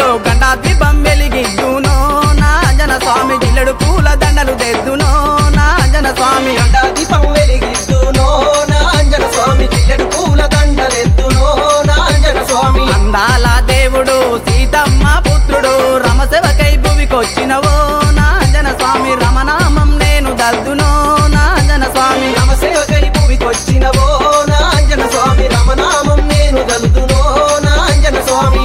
మహిమలతో గండా దీపం వెలిగిద్దునో నా అంజన స్వామి జిల్లెడు పూల దండలు తెద్దునో నా అంజన స్వామి గండా దీపం వెలిగిద్దునో నా అంజన స్వామి చిల్లెడు పూల దండలెత్తునో నా అంజన స్వామి అందాల దేవుడు సీతమ్మ పుత్రుడు రమశివకై భువికొచ్చినవో నా అంజన స్వామి రమనామం నేను దద్దునో నా అంజన స్వామి నమసేవకై భూమికొచ్చినవో నా అంజన స్వామి రమనామం నేను గలుతునో నా అంజన స్వామి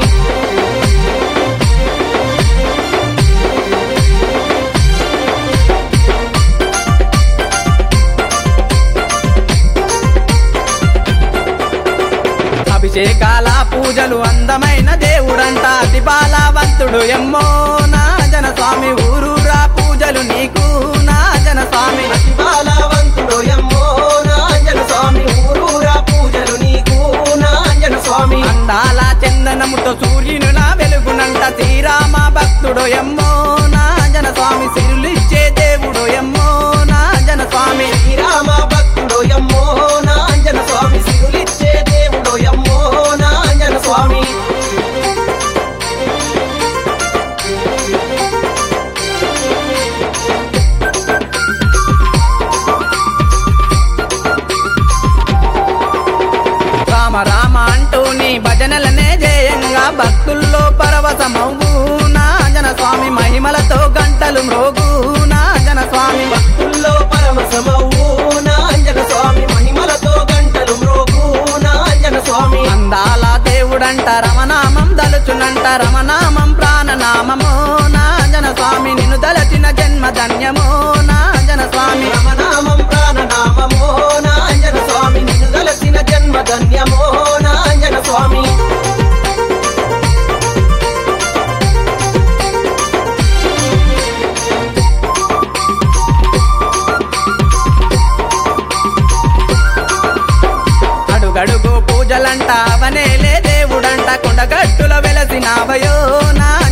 అభిషేకాల పూజలు అందమైన దేవుడంట అతి బాలవంతుడు ఎమ్మో నా అంజన స్వామి ఊరూరా పూజలు నీకు నా అంజన స్వామి అతి బాలవంతుడు ఎమ్మో నా అంజన స్వామి ఊరూరా పూజలు నీకు నా అంజన స్వామి అందాల చందనముతో సూర్యునులా వెలుగునంట శ్రీరామ భక్తుడు ఎమ్మో నా అంజన స్వామి సిరులిచ్చే దేవుడు ఎమ్మో నా అంజన స్వామి శ్రీరామ భక్తుడు ఎమ్మో నా అంజన స్వామి సిరులిచ్చే దేవుడు ఎమ్మో నా అంజన స్వామి రామ రామ అంటూ నీ భజనలనే జయంగా భక్తుల్లో పరవశమవు నా అంజన స్వామి మహిమలతో గంటలు మ్రోగు నా అంజన స్వామి భక్తుల్లో పరమసమవు నా అంజన స్వామి మహిమలతో గంటలు మ్రోగు నా అంజన స్వామి అందాల దేవుడంట రమనామం దలుచునంట రమనామం ప్రాణనామమో నా అంజన స్వామి నిన్ను దలచిన జన్మ ధన్యమో నా అంజన స్వామి రమనామం ప్రాణనామమో నా అంజన స్వామి నిన్ను దలసిన జన్మ ధన్యమో నా అంజన స్వామి అడుగడుగు పూజలంట అవనేలే దేవుడంట కొండగట్టుల వెలసినావయో నా